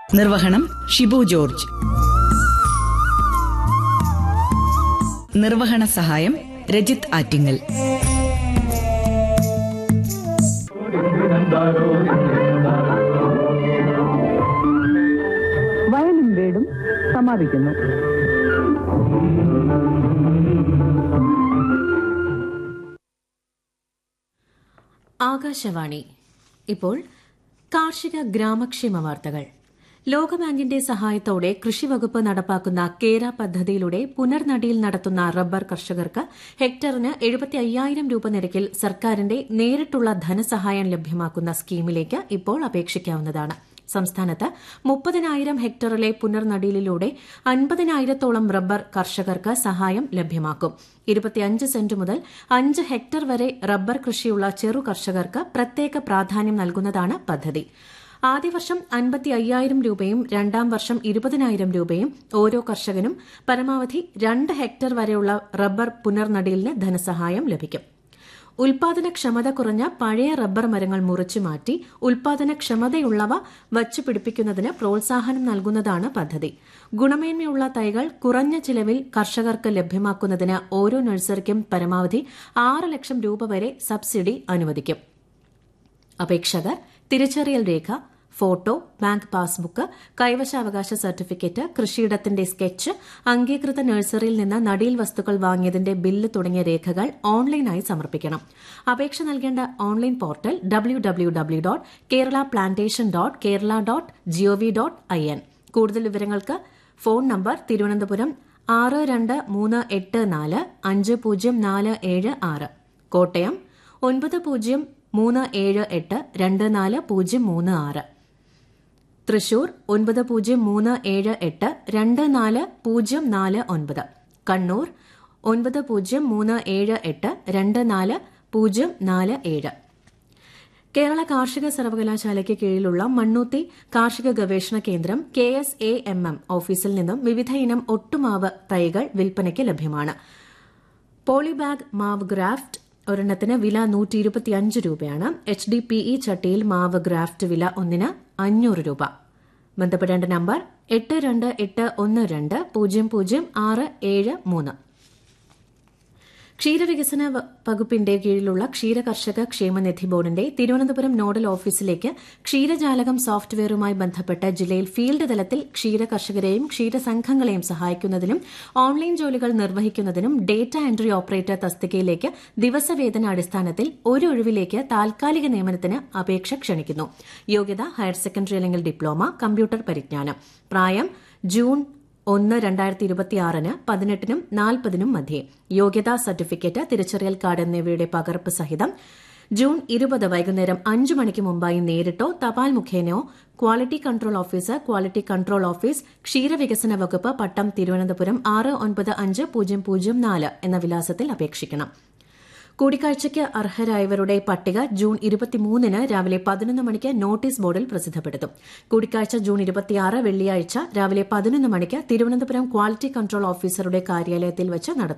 നിർവഹണം ഷിബു ജോർജ് നിർവഹണ സഹായം രജിത് ആറ്റിങ്ങൽ വയലും വീടും സമാപിക്കുന്നു ആകാശവാണി ഇപ്പോൾ കാർഷിക ഗ്രാമക്ഷേമ വാർത്തകൾ ലോകബാങ്കിന്റെ സഹായത്തോടെ കൃഷിവകുപ്പ് നടപ്പാക്കുന്ന കേര പദ്ധതിയിലൂടെ പുനർനടിയിൽ നടത്തുന്ന റബ്ബർ കർഷകർക്ക് ഹെക്ടറിന് എഴുപത്തി അയ്യായിരം രൂപ നിരക്കിൽ സർക്കാരിന്റെ നേരിട്ടുള്ള ധനസഹായം ലഭ്യമാക്കുന്ന സ്കീമിലേക്ക് ഇപ്പോൾ അപേക്ഷിക്കാവുന്നതാണ് സംസ്ഥാനത്ത് മുപ്പതിനായിരം ഹെക്ടറിലെ പുനർനടീലിലൂടെ അൻപതിനായിരത്തോളം റബ്ബർ കർഷകർക്ക് സഹായം ലഭ്യമാക്കും ഇരുപത്തിയഞ്ച് സെന്റ് മുതൽ അഞ്ച് ഹെക്ടർ വരെ റബ്ബർ കൃഷിയുള്ള ചെറു കർഷകർക്ക് പ്രത്യേക പ്രാധാന്യം നൽകുന്നതാണ് പദ്ധതി ആദ്യ വർഷം അൻപത്തി അയ്യായിരം രൂപയും രണ്ടാം വർഷം ഇരുപതിനായിരം രൂപയും ഓരോ കർഷകനും പരമാവധി രണ്ട് ഹെക്ടർ വരെയുള്ള റബ്ബർ പുനർനടീലിന് ധനസഹായം ലഭിക്കും ഉൽപാദനക്ഷമത കുറഞ്ഞ പഴയ റബ്ബർ മരങ്ങൾ മുറിച്ചു മാറ്റി ഉൽപാദനക്ഷമതയുള്ളവ വച്ചുപിടിപ്പിക്കുന്നതിന് പ്രോത്സാഹനം നൽകുന്നതാണ് പദ്ധതി ഗുണമേന്മയുള്ള തൈകൾ കുറഞ്ഞ ചിലവിൽ കർഷകർക്ക് ലഭ്യമാക്കുന്നതിന് ഓരോ നഴ്സറിക്കും പരമാവധി ആറ് ലക്ഷം രൂപ വരെ സബ്സിഡി അനുവദിക്കും അപേക്ഷകർ തിരിച്ചറിയൽ രേഖ ഫോട്ടോ ബാങ്ക് പാസ്ബുക്ക് കൈവശാവകാശ സർട്ടിഫിക്കറ്റ് കൃഷിയിടത്തിന്റെ സ്കെച്ച് അംഗീകൃത നഴ്സറിയിൽ നിന്ന് നടീൽ വസ്തുക്കൾ വാങ്ങിയതിന്റെ ബില്ല് തുടങ്ങിയ രേഖകൾ ഓൺലൈനായി സമർപ്പിക്കണം അപേക്ഷ നൽകേണ്ട online portal W W W dot Kerala plantation dot Kerala dot gov dot I N കൂടുതൽ വിവരങ്ങൾക്ക് ഫോൺ നമ്പർ തിരുവനന്തപുരം ആറ് രണ്ട് മൂന്ന് എട്ട് നാല് അഞ്ച് പൂജ്യം നാല് ഏഴ് ആറ് കോട്ടയം ഒൻപത് പൂജ്യം മൂന്ന് ഏഴ് എട്ട് രണ്ട് നാല് പൂജ്യം മൂന്ന് ആറ് തൃശൂർ ഒൻപത് പൂജ്യം മൂന്ന് ഏഴ് എട്ട് രണ്ട് നാല് പൂജ്യം നാല് ഒൻപത് കണ്ണൂർ ഒൻപത് പൂജ്യം മൂന്ന് ഏഴ് എട്ട് രണ്ട് നാല് പൂജ്യം നാല് ഏഴ് കേരള കാർഷിക സർവകലാശാലയ്ക്ക് കീഴിലുള്ള മണ്ണൂത്തി കാർഷിക ഗവേഷണ കേന്ദ്രം K S A M M ഓഫീസിൽ നിന്നും വിവിധ ഇനം ഒട്ടുമാവ് തൈകൾ വിൽപ്പനയ്ക്ക് ലഭ്യമാണ് പോളിബാഗ് മാവ് ഗ്രാഫ്റ്റ് ഒരെണ്ണത്തിന് വില നൂറ്റി ഇരുപത്തിയഞ്ച് രൂപയാണ് എച്ച് ഡി പി ഇ ചട്ടിയിൽ മാവ് ഗ്രാഫ്റ്റ് വില ഒന്നിന് അഞ്ഞൂറ് രൂപ ബന്ധപ്പെടേണ്ട നമ്പർ എട്ട് രണ്ട് എട്ട് ഒന്ന് രണ്ട് പൂജ്യം പൂജ്യം ആറ് ഏഴ് മൂന്ന് ക്ഷീരവികസന വ- വകുപ്പിന്റെ കീഴിലുള്ള ക്ഷീരകർഷക ക്ഷേമനിധി ബോർഡിന്റെ തിരുവനന്തപുരം നോഡൽ ഓഫീസിലേക്ക് ക്ഷീരജാലകം സോഫ്റ്റ്വെയറുമായി ബന്ധപ്പെട്ട് ജില്ലയിൽ ഫീൽഡ് തലത്തിൽ ക്ഷീരകർഷകരെയും ക്ഷീരസംഘങ്ങളെയും സഹായിക്കുന്നതിനും ഓൺലൈൻ ജോലികൾ നിർവഹിക്കുന്നതിനും ഡേറ്റ എൻട്രി ഓപ്പറേറ്റർ തസ്തികയിലേക്ക് ദിവസവേതന അടിസ്ഥാനത്തിൽ ഒരു ഒഴിവിലേക്ക് താൽക്കാലിക നിയമനത്തിന് അപേക്ഷ ക്ഷണിക്കുന്നു യോഗ്യത ഹയർ സെക്കൻഡറി അല്ലെങ്കിൽ ഡിപ്ലോമ കമ്പ്യൂട്ടർ പരിജ്ഞാനം പ്രായം ജൂൺ ഒന്ന് രണ്ടായിരത്തി ഇരുപത്തിയാറിന് പതിനെട്ടിനും നാൽപ്പതിനും മധ്യേ യോഗ്യതാ സർട്ടിഫിക്കറ്റ് തിരിച്ചറിയൽ കാർഡ് എന്നിവയുടെ പകർപ്പ് സഹിതം ജൂൺ ഇരുപത് വൈകുന്നേരം അഞ്ച് മണിക്ക് മുമ്പായി നേരിട്ടോ തപാൽ മുഖേനയോ quality control officer quality control office ക്ഷീരവികസന വകുപ്പ് പട്ടം തിരുവനന്തപുരം ആറ് ഒൻപത് അഞ്ച് പൂജ്യം പൂജ്യം നാല് എന്ന വിലാസത്തിൽ അപേക്ഷിക്കണം കൂടിക്കാഴ്ചയ്ക്ക് അർഹരായവരുടെ പട്ടിക ജൂൺ ഇരുപത്തിമൂന്നിന് രാവിലെ പതിനൊന്ന് മണിക്ക് നോട്ടീസ് ബോർഡിൽ പ്രസിദ്ധപ്പെടുത്തും കൂടിക്കാഴ്ച ജൂൺ ഇരുപത്തിയാറ് വെള്ളിയാഴ്ച രാവിലെ പതിനൊന്ന് മണിക്ക് തിരുവനന്തപുരം ക്വാളിറ്റി കൺട്രോൾ ഓഫീസറുടെ കാര്യാലയത്തിൽ വെച്ച് നടത്തും